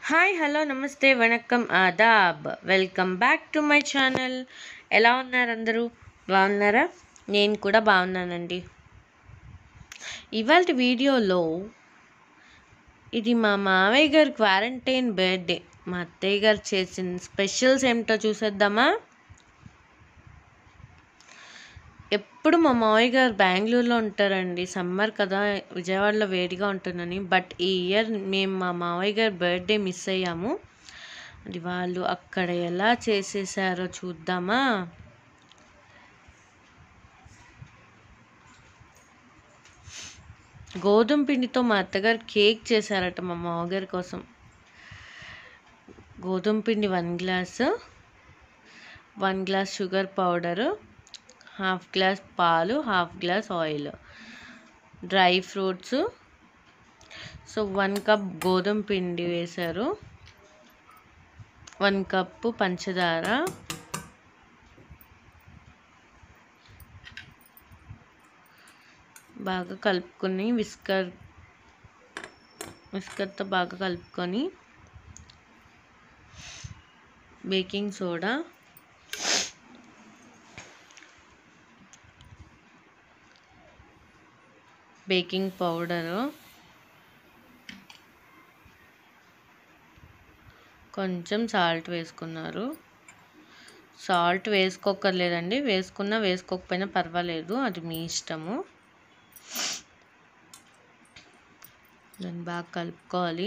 hi hello నమస్తే వణక్కం ఆదాబ్ welcome back to my channel ఎలా ఉన్నారు అందరూ బాగున్నారా నేను కూడా బాగున్నానండి ఇవాళ వీడియోలో ఇది మా మావయ్య గారి క్వారంటైన్ బర్త్డే మా అత్తయ్య గారు చేసిన స్పెషల్స్ ఏమిటో చూసేద్దామా ఎప్పుడు మా మావయ్య గారు బెంగళూరులో ఉంటారండి సమ్మర్ కదా విజయవాడలో వేడిగా ఉంటుందని బట్ ఈ ఇయర్ మేము మా మావయ్య గారి బర్త్డే మిస్ అయ్యాము అది వాళ్ళు అక్కడ ఎలా చేసేసారో చూద్దామా గోధుమ పిండితో మా అత్తగారు కేక్ చేశారట మా మామగారి కోసం గోధుమ పిండి one glass one glass sugar powder half glass పాలు half glass oil dry fruits so one cup గోధుమ పిండి వేశారు వన్ కప్పు పంచదార బాగా కలుపుకొని విస్కర్ విస్కర్తో బాగా కలుపుకొని బేకింగ్ సోడా బేకింగ్ పౌడరు కొంచెం సాల్ట్ వేసుకున్నారు సాల్ట్ వేసుకోకర్లేదండి వేసుకున్నా వేసుకోకపోయినా పర్వాలేదు అది మీ ఇష్టము దాన్ని బాగా కలుపుకోవాలి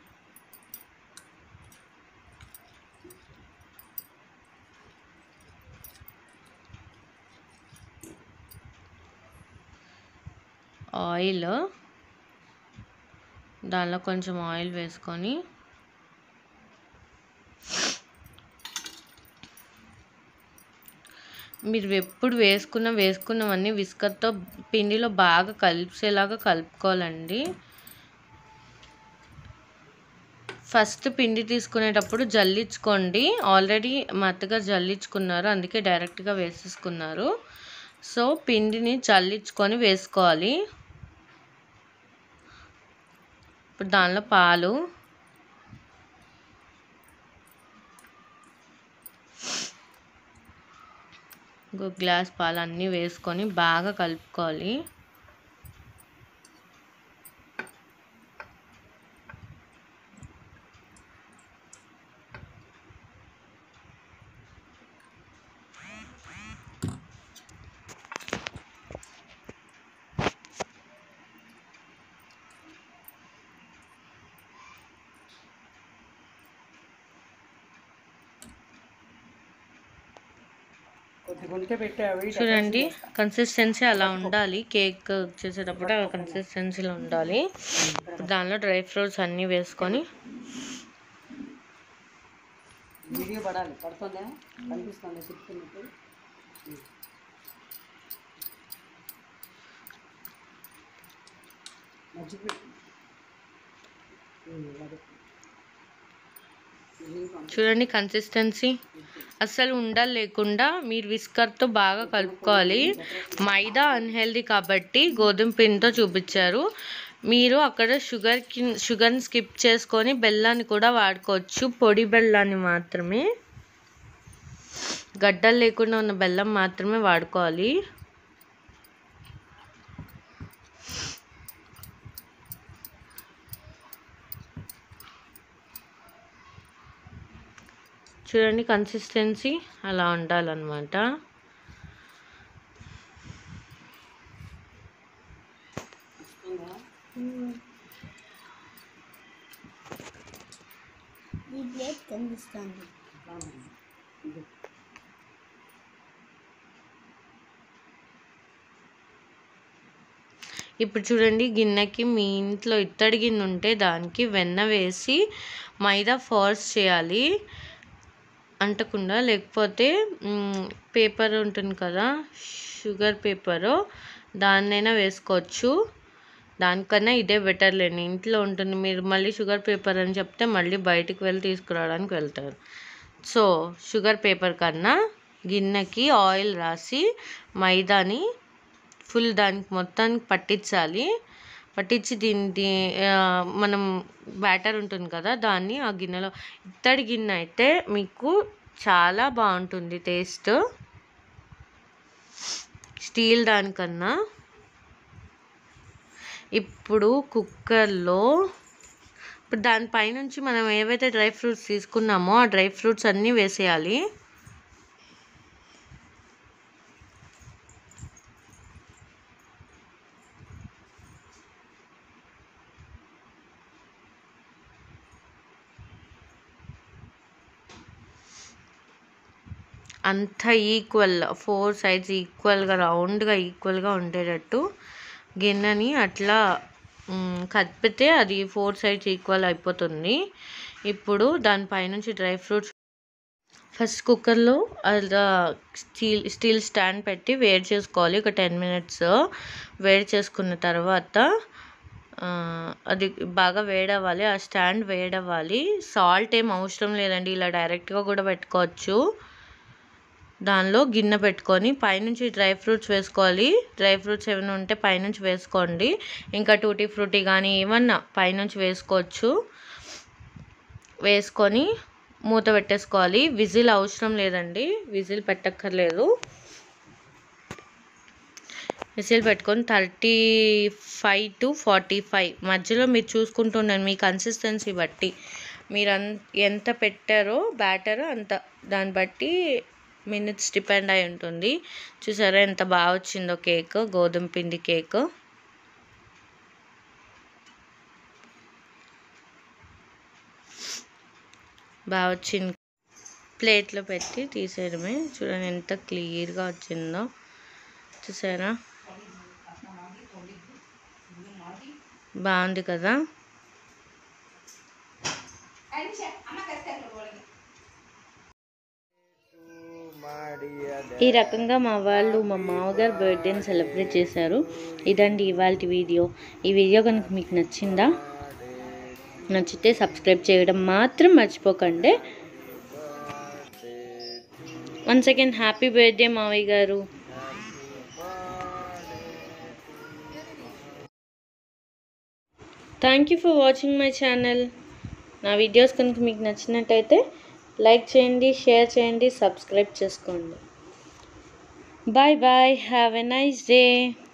ఆయిల్ దానిలో కొంచెం ఆయిల్ వేసుకొని మీరు ఎప్పుడు వేసుకున్న వేసుకున్నవన్నీ విస్కర్తో పిండిలో బాగా కలిసేలాగా కలుపుకోవాలండి ఫస్ట్ పిండి తీసుకునేటప్పుడు జల్లించుకోండి ఆల్రెడీ మా అత్తగారు జల్లించుకున్నారు అందుకే డైరెక్ట్గా వేసేసుకున్నారు సో పిండిని చల్లించుకొని వేసుకోవాలి ఇప్పుడు దానిలో పాలు ఇంకో గ్లాస్ పాలు అన్నీ వేసుకొని బాగా కలుపుకోవాలి చూడండి కన్సిస్టెన్సీ అలా ఉండాలి కేక్ చేసేటప్పుడు ఆ కన్సిస్టెన్సీలో ఉండాలి దానిలో డ్రై ఫ్రూట్స్ అన్నీ వేసుకొని వీడియో పడాలి పడుతుందా కనిపిస్తుందా చెప్తున్నట్టు మర్చిపోయి చూడండి కన్సిస్టెన్సీ అస్సలు ఉండలు లేకుండా మీరు విస్కర్తో బాగా కలుపుకోవాలి మైదా అన్హెల్దీ కాబట్టి గోధుమ పిండితో చూపించారు మీరు అక్కడ షుగర్ కి షుగర్ని స్కిప్ చేసుకొని బెల్లాన్ని కూడా వాడుకోవచ్చు పొడి బెల్లాన్ని మాత్రమే గడ్డలు లేకుండా ఉన్న బెల్లం మాత్రమే వాడుకోవాలి చూడండి కన్సిస్టెన్సీ అలా ఉండాలన్నమాట వస్తుందా ఈ ప్లేట్ కనిపిస్తుంది ఇది ఇప్పుడు చూడండి గిన్నెకి మీ ఇంట్లో ఇత్తడి గిన్నె ఉంటే దానికి వెన్న వేసి మైదా ఫోర్స్ చేయాలి అంటకుండా లేకపోతే పేపర్ ఉంటుంది కదా షుగర్ పేపరు దాన్నైనా వేసుకోవచ్చు దానికన్నా ఇదే బెటర్ లేండి ఇంట్లో ఉంటుంది మీరు మళ్ళీ షుగర్ పేపర్ అని చెప్తే మళ్ళీ బయటికి వెళ్ళి తీసుకురావడానికి వెళ్తారు సో షుగర్ పేపర్ కన్నా గిన్నెకి ఆయిల్ రాసి మైదాని ఫుల్ దానికి మొత్తానికి పట్టించాలి పట్టించి దీన్ని దీ- ఆ, మనం బ్యాటర్ ఉంటుంది కదా దాన్ని ఆ గిన్నెలో ఇత్తడి గిన్నె అయితే మీకు చాలా బాగుంటుంది టేస్ట్ స్టీల్ దానికన్నా ఇప్పుడు కుక్కర్లో ఇప్పుడు దానిపైనుంచి మనం ఏవైతే డ్రై ఫ్రూట్స్ తీసుకున్నామో ఆ డ్రై ఫ్రూట్స్ అన్నీ వేసేయాలి అంత ఈక్వల్ ఫోర్ సైడ్స్ ఈక్వల్గా రౌండ్గా ఈక్వల్గా ఉండేటట్టు గిన్నెని అట్లా మ్, కదిపితే అది ఫోర్ సైడ్స్ ఈక్వల్ అయిపోతుంది ఇప్పుడు దానిపైనుంచి డ్రై ఫ్రూట్స్ ఫస్ట్ కుక్కర్లో అలా స్టీల్ స్టీల్ స్టాండ్ పెట్టి వేడి చేసుకోవాలి ఒక టెన్ మినిట్స్ వేడి చేసుకున్న తర్వాత ఆ, అది బాగా వేడవ్వాలి ఆ స్టాండ్ వేడవ్వాలి సాల్ట్ ఏం అవసరం లేదండి ఇలా డైరెక్ట్గా కూడా పెట్టుకోవచ్చు దానిలో గిన్నె పెట్టుకొని పైనుంచి డ్రై ఫ్రూట్స్ వేసుకోవాలి డ్రై ఫ్రూట్స్ ఏమైనా ఉంటే పైనుంచి వేసుకోండి ఇంకా టూటీ ఫ్రూటీ కానీ ఏమన్నా పైనుంచి వేసుకోవచ్చు వేసుకొని మూత పెట్టేసుకోవాలి విజిల్ అవసరం లేదండి విజిల్ పెట్టక్కర్లేదు విజిల్ పెట్టుకొని thirty five to forty five మధ్యలో మీరు చూసుకుంటున్నాను మీ కన్సిస్టెన్సీ బట్టి మీరు అన్ ఎంత పెట్టారో బ్యాటర్ అంత దాన్ని బట్టి మినిట్స్ డిపెండ్ అయి ఉంటుంది చూసారా ఎంత బాగా వచ్చిందో కేక్ గోధుమ పిండి కేక్ బాగా వచ్చింది ప్లేట్లో పెట్టి తీసేయడమే చూడండి ఎంత క్లియర్గా వచ్చిందో చూసారా బాగుంది కదా ఈ రకంగా మా వాళ్ళు మా మామగారు బర్త్డేని సెలబ్రేట్ చేశారు ఇదండి ఇవాళ వీడియో ఈ వీడియో కనుక మీకు నచ్చిందా నచ్చితే సబ్స్క్రైబ్ చేయడం మాత్రం మర్చిపోకండి వన్ సెకండ్ హ్యాపీ బర్త్డే మావయ్య గారు thank you for watching my channel నా వీడియోస్ కనుక మీకు నచ్చినట్టయితే లైక్ చేయండి షేర్ చేయండి సబ్స్క్రైబ్ చేసుకోండి bye bye have a nice day